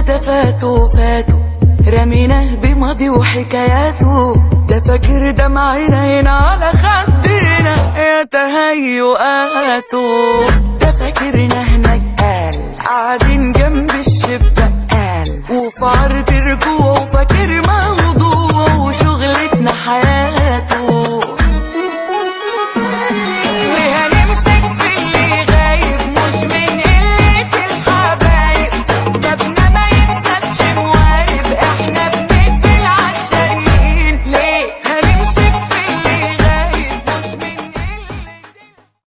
ده فاتوا فاتوا رميناه بماضي وحكاياته ده فاكر دمعنا هنا على خدنا يا تهيؤاته ده فاكرنا